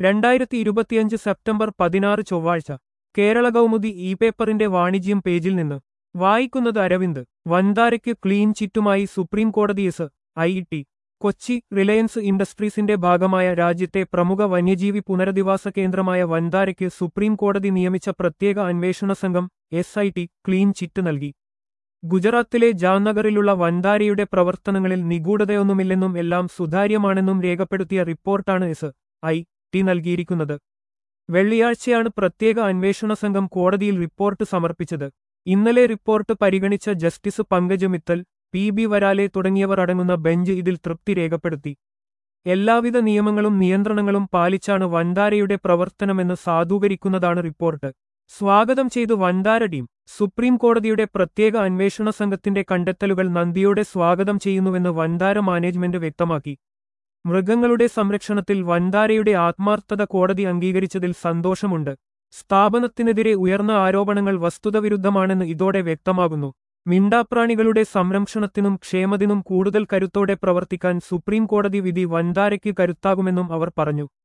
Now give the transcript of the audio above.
രണ്ടായിരത്തി ഇരുപത്തിയഞ്ച് സെപ്റ്റംബർ പതിനാറ് ചൊവ്വാഴ്ച കേരള കൗമുദി ഇ പേപ്പറിന്റെ വാണിജ്യം പേജിൽ നിന്ന് വായിക്കുന്നത് അരവിന്ദ് വൻതാരയ്ക്ക് ക്ലീൻ ചിറ്റുമായി സുപ്രീം കോടതി S I T Kochi Reliance ഇൻഡസ്ട്രീസിന്റെ ഭാഗമായ രാജ്യത്തെ പ്രമുഖ വന്യജീവി പുനരധിവാസ കേന്ദ്രമായ വൻതാരയ്ക്ക് സുപ്രീം കോടതി നിയമിച്ച പ്രത്യേക അന്വേഷണ സംഘം S I T clean chit നൽകി ഗുജറാത്തിലെ ജാംനഗറിലുള്ള വൻതാരയുടെ പ്രവർത്തനങ്ങളിൽ നിഗൂഢതയൊന്നുമില്ലെന്നും എല്ലാം സുതാര്യമാണെന്നും രേഖപ്പെടുത്തിയ റിപ്പോർട്ടാണ് എസ് ഐ ടി നൽകിയിരിക്കുന്നത് വെള്ളിയാഴ്ചയാണ് പ്രത്യേക അന്വേഷണ സംഘം കോടതിയിൽ റിപ്പോർട്ട് സമർപ്പിച്ചത് ഇന്നലെ റിപ്പോർട്ട് പരിഗണിച്ച justice Pankaj Mithal P B Varale തുടങ്ങിയവർ അടങ്ങുന്ന ബെഞ്ച് ഇതിൽ തൃപ്തി രേഖപ്പെടുത്തി എല്ലാവിധ നിയമങ്ങളും നിയന്ത്രണങ്ങളും പാലിച്ചാണ് വൻതാരയുടെ പ്രവർത്തനമെന്ന് സാധൂകരിക്കുന്നതാണ് റിപ്പോർട്ട് സ്വാഗതം ചെയ്തു വൻതാര ടീം സുപ്രീം കോടതിയുടെ പ്രത്യേക അന്വേഷണ സംഘത്തിന്റെ കണ്ടെത്തലുകൾ നന്ദിയോടെ സ്വാഗതം ചെയ്യുന്നുവെന്ന് വൻതാര മാനേജ്മെന്റ് വ്യക്തമാക്കി മൃഗങ്ങളുടെ സംരക്ഷണത്തിൽ വൻതാരയുടെ ആത്മാർത്ഥത കോടതി അംഗീകരിച്ചതിൽ സന്തോഷമുണ്ട് സ്ഥാപനത്തിനെതിരെ ഉയർന്ന ആരോപണങ്ങൾ വസ്തുതവിരുദ്ധമാണെന്ന് ഇതോടെ വ്യക്തമാകുന്നു മിണ്ടാപ്രാണികളുടെ സംരക്ഷണത്തിനും ക്ഷേമത്തിനും കൂടുതൽ കരുത്തോടെ പ്രവർത്തിക്കാൻ സുപ്രീം കോടതി വിധി വൻതാരയ്ക്ക് കരുത്താകുമെന്നും അവർ പറഞ്ഞു